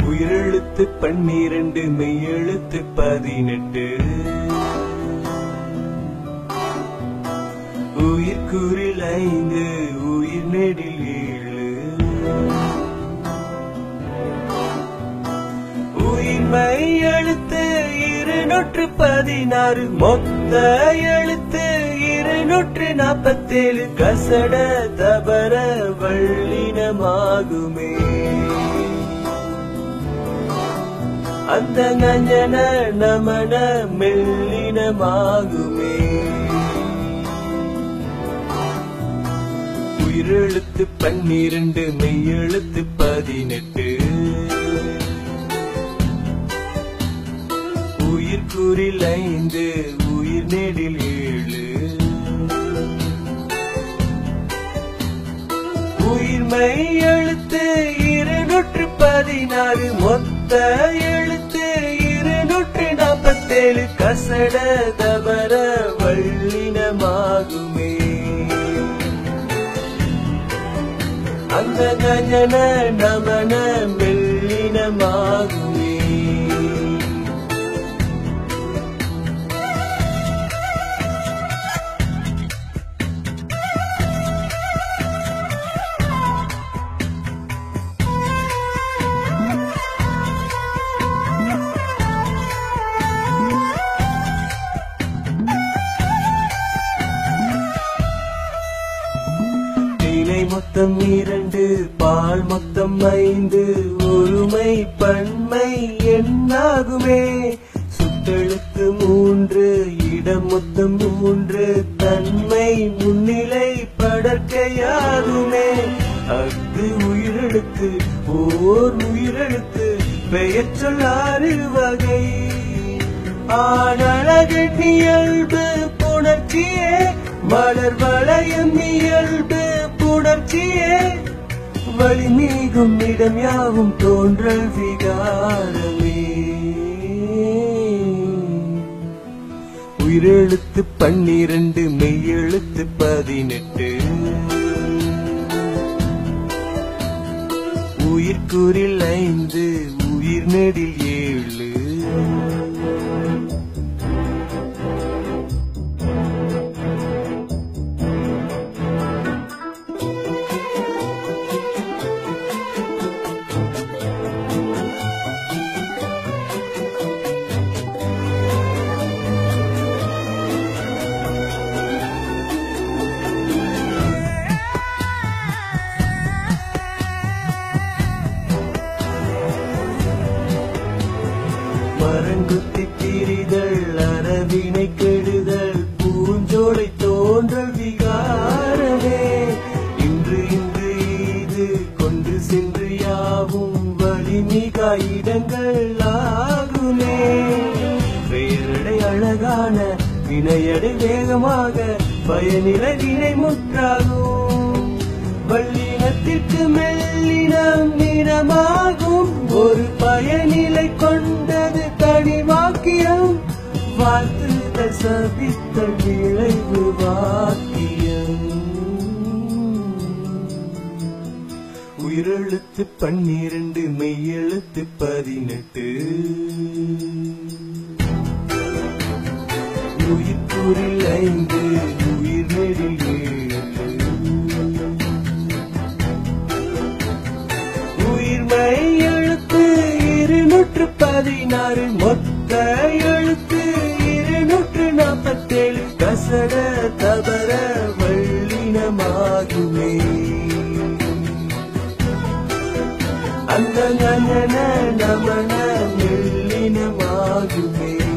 உயிரெழுத்து பன்னிரண்டு மெய்யெழுத்து பதினெட்டு உயிர்குறில் ஐந்து உயிர் நெடில் ஏழு உயிர்மை எழுத்து இருநூற்று பதினாறு மொத்த எழுத்து இருநூற்று நாற்பத்தேழு கசட தபர வள்ளினமாகுமே அந்த நஞ்சன நமன மெல்லினமாகுமே உயிரெழுத்து பன்னிரண்டு மெய்யெழுத்து பதினெட்டு உயிர்குறில் ஐந்து உயிர் நெடில் ஏழு உயிர்மை எழுத்து இருநூற்று பதினாறு மொத்த எழுத்து இருநூற்று நாற்பத்தேழு கசட தபர வள்ளினமாகுமே அந்த கஜன நமன மெல்லினமாகுமே இலை மொத்தம் இரண்டு பால் மொத்தம் ஐந்து ஒருமை பன்மை எண்ணாகுமே சுட்டெழுத்து மூன்று இடம் மொத்தம் மூன்று தன்மை முன்னிலை படற்கையாகுமே அஃது உயிரெழுத்து ஓர் உயிரெழுத்து பெயர் சொல்லாறு வகை ஆனழகு இயல்பு புணர்ச்சியே மலர் வளையம் இயல்பு புணர்ச்சியே வழிமீகும் இடம் யாவும் தோன்றல் விகாரமே உயிரெழுத்து பன்னிரண்டு மெய்யெழுத்து பதினெட்டு உயிர்குறில் ஐந்து உயிர் நெடில் ஏழு மரங்குத்தி திரிதல் அரவினை கெடுதல் பூஞ்சோலை தோன்றல் விகாரமே இன்று இன்று இது கொண்டு சென்று யாவும் வலிமிகா இடங்கள் ஆகுமே பெயரடை அழகான வினையடை வேகமாக பயனிலை வினை முற்றாகும் வல்லினத்திற்கு மெல்லினம் நிறமாகும் ஒரு பயனிலை கொண்டது தனிவாக்கியம் வாழ்த்துதல் சபித்தல் விளைவு வாக்கியம் உயிரெழுத்து பன்னிரண்டு மெய்யெழுத்து பதினெட்டு உயிர்கூறில் ஐந்து உயிர் நெறில் ஏழு உயிர்மை எழுத்து இருநூற்று பதினாறு மொத்த எழுத்து இருநூற்று நாற்பத்தேழு கசட தபர வள்ளினமாகுமே அந்த நன நமன மெல்லினமாகுமே